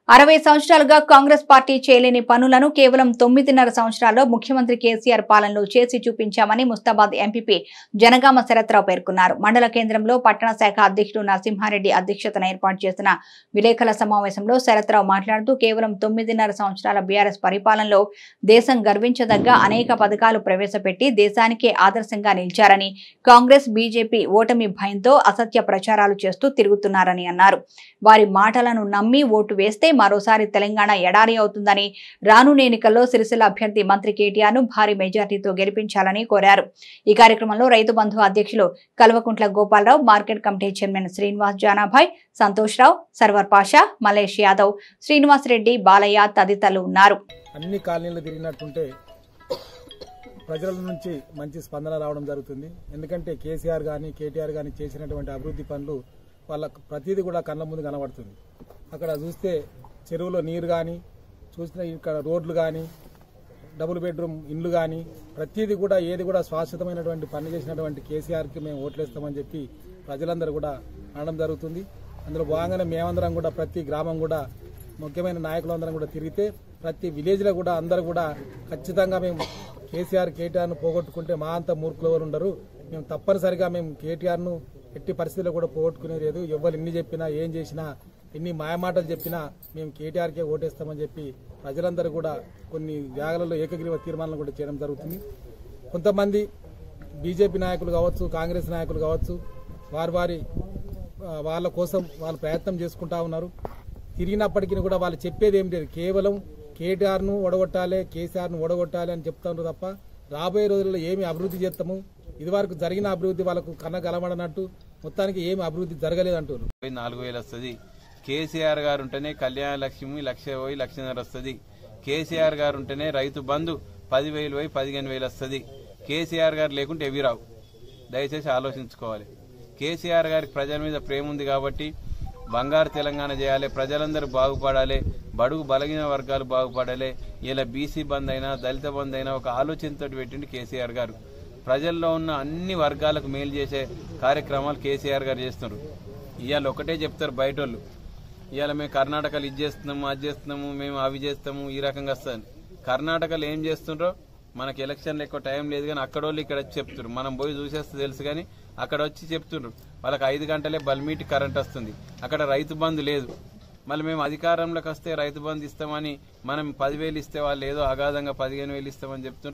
అరవై సంవత్సరాలుగా కాంగ్రెస్ పార్టీ చేయలేని పనులను కేవలం తొమ్మిదిన్నర సంవత్సరాల్లో ముఖ్యమంత్రి కేసీఆర్ పాలనలో చేసి చూపించామని ముస్తాబాద్ ఎంపీపీ జనగామ శరత్రావు పేర్కొన్నారు మండల కేంద్రంలో పట్టణ శాఖ అధ్యక్షుడు నరసింహారెడ్డి అధ్యక్షతన ఏర్పాటు చేసిన విలేకరుల సమావేశంలో శరత్రావు మాట్లాడుతూ కేవలం తొమ్మిదిన్నర సంవత్సరాల బీఆర్ఎస్ పరిపాలనలో దేశం గర్వించదగ్గ అనేక పథకాలు ప్రవేశపెట్టి దేశానికే ఆదర్శంగా నిలిచారని కాంగ్రెస్ బీజేపీ ఓటమి భయంతో అసత్య ప్రచారాలు చేస్తూ తిరుగుతున్నారని అన్నారు వారి మాటలను నమ్మి ఓటు వేస్తే మరోసారి తెలంగాణ ఎడారి అవుతుందని రానున్న ఎన్నికల్లో సిరిసిల్ల అభ్యర్థి మంత్రి కేటీఆర్ ను భారీ మెజార్టీతో గెలిపించాలని కోరారు ఈ కార్యక్రమంలో రైతు బంధు అధ్యక్షులు Kalvakuntla Gopala Rao market committee chairman Srinivas Janabhai Santosh Rao Sarvar Pasha Malesh Yadav Srinivas Reddy Balayya తదితరులు ఉన్నారు అన్ని కాలనీలు తిరిగినట్టుంటే ప్రజల నుంచి మంచి స్పందన రావడం జరుగుతుంది ఎందుకంటే కేసీఆర్ కానీ కేటీఆర్ కానీ చేసినటువంటి అభివృద్ధి పనులు వాళ్ళకు ప్రతిదీ కూడా కళ్ళ ముందు కనబడుతుంది అక్కడ చూస్తే చెరువులో నీరు కానీ చూసిన ఇక్కడ రోడ్లు కానీ డబుల్ బెడ్రూమ్ ఇండ్లు కానీ ప్రతిదీ కూడా ఏది కూడా శాశ్వతమైనటువంటి పని చేసినటువంటి కేసీఆర్కి మేము ఓట్లేస్తామని చెప్పి ప్రజలందరూ కూడా అనడం జరుగుతుంది అందులో భాగంగానే మేమందరం కూడా ప్రతి గ్రామం కూడా ముఖ్యమైన నాయకులందరం కూడా తిరిగితే ప్రతి విలేజ్లో కూడా అందరూ కూడా ఖచ్చితంగా మేము కేసీఆర్ కేటీఆర్ను పోగొట్టుకుంటే మా అంత మూర్ఖులు ఎవరు ఉండరు మేము తప్పనిసరిగా మేము కేటీఆర్ను ఎట్టి పరిస్థితుల్లో కూడా పోగొట్టుకునేది లేదు ఎవరు ఎన్ని చెప్పినా ఏం చేసినా ఎన్ని మాయమాటలు చెప్పినా మేము కేటీఆర్కే ఓటేస్తామని చెప్పి ప్రజలందరూ కూడా కొన్ని జాగాలలో ఏకగ్రీవ తీర్మానాలు కూడా చేయడం జరుగుతుంది కొంతమంది బీజేపీ నాయకులు కావచ్చు కాంగ్రెస్ నాయకులు కావచ్చు వారి వారి ఆ, వాళ్ళ కోసం వాళ్ళు ప్రయత్నం చేసుకుంటా ఉన్నారు తిరిగినప్పటికీ కూడా వాళ్ళు చెప్పేది ఏం లేదు కేవలం కేటీఆర్ను ఓడగొట్టాలి కేసీఆర్ను ఓడగొట్టాలి అని చెప్తా ఉన్నారు తప్ప రాబోయే రోజుల్లో ఏమి అభివృద్ధి చేస్తాము ఇదివరకు జరిగిన అభివృద్ధి వాళ్ళకు కన్న కలమడనట్టు మొత్తానికి ఏమి అభివృద్ధి జరగలేదు అంటున్నారు పోయి నాలుగు వేలు వస్తుంది కేసీఆర్ గారు ఉంటేనే కళ్యాణ లక్ష్మి లక్ష పోయి లక్షన్నర వస్తుంది కేసీఆర్ గారు ఉంటేనే రైతు బంధు పదివేలు పోయి పదిహేను వేలు వస్తుంది కేసీఆర్ గారు లేకుంటే ఎవి రావు దయచేసి ఆలోచించుకోవాలి కేసీఆర్ గారికి ప్రజల మీద ప్రేమ ఉంది కాబట్టి బంగారు తెలంగాణ చేయాలి ప్రజలందరూ బాగుపడాలి బడుగు బలగిన వర్గాలు బాగుపడాలి ఇలా బీసీ బంద్ అయినా దళిత బంద్ అయినా ఒక ఆలోచనతో పెట్టింది కేసీఆర్ గారు ప్రజల్లో ఉన్న అన్ని వర్గాలకు మేలు చేసే కార్యక్రమాలు కేసీఆర్ గారు చేస్తున్నారు ఇవాళ ఒకటే చెప్తారు బయట వాళ్ళు ఇవాళ మేము కర్ణాటకలో ఇది చేస్తున్నాము అది చేస్తున్నాము మేము అవి చేస్తాము ఈ రకంగా వస్తుంది కర్ణాటకలో ఏం చేస్తుండ్రో మనకి ఎలక్షన్లు ఎక్కువ టైం లేదు కానీ అక్కడ వాళ్ళు ఇక్కడ వచ్చి చెప్తున్నారు మనం పోయి చూసేస్తే తెలుసు కానీ అక్కడ వచ్చి చెప్తున్నారు వాళ్ళకి ఐదు గంటలే బల్మీటి కరెంట్ వస్తుంది అక్కడ రైతు బంధు లేదు మళ్ళీ మేము అధికారంలోకి వస్తే రైతు బంధు ఇస్తామని మనం పదివేలు ఇస్తే వాళ్ళు ఏదో అగాధంగా పదిహేను వేలు ఇస్తామని చెప్తున్నారు